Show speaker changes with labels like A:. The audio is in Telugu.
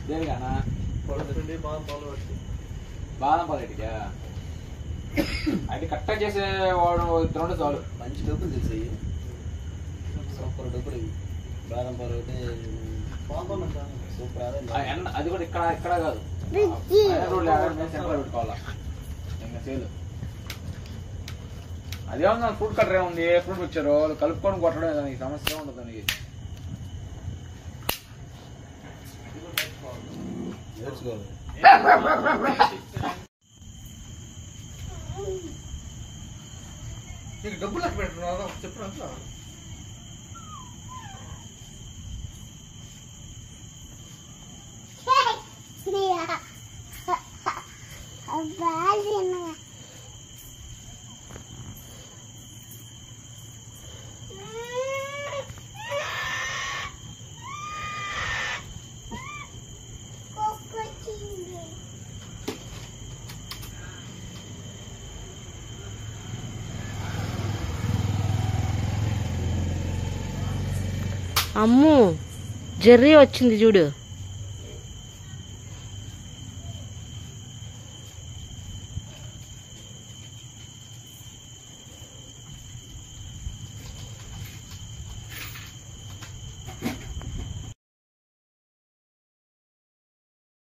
A: దేనికన్నా
B: పడుతుంది బాగా పాలు పడుతుంది
A: బాదం పాలు ఇటుకా అది కరెక్ట్గా చేసే వాడు ఇద్దరు ఉంటే చాలు
C: మంచి డబ్బులు తెలుసాయి సూపర్ డబ్బులు ఇవి బాదం పాలు ఒకటి
B: బాగుందంట
C: సూపర్
A: ఆ
C: అదే
A: ఎండ అది కూడా ఇక్కడ ఇక్కడ కాదు రోడ్లు ఆడ సెంటర్ పెట్టుకోవాలా ఇంకా సేలు అదేమన్నా ఫ్రూట్ కట్టర్ ఏముంది ఏ ఫ్రూట్ వచ్చారో వాళ్ళు కలుపుకొని కొట్టడం దానికి సమస్య ఉండదు దానికి
C: నేర్చుకోవాలి
B: నీకు డబ్బులు లెక్క పెట్టుకున్నా చెప్పిన
D: అమ్ము జెర్రీ వచ్చింది చూడు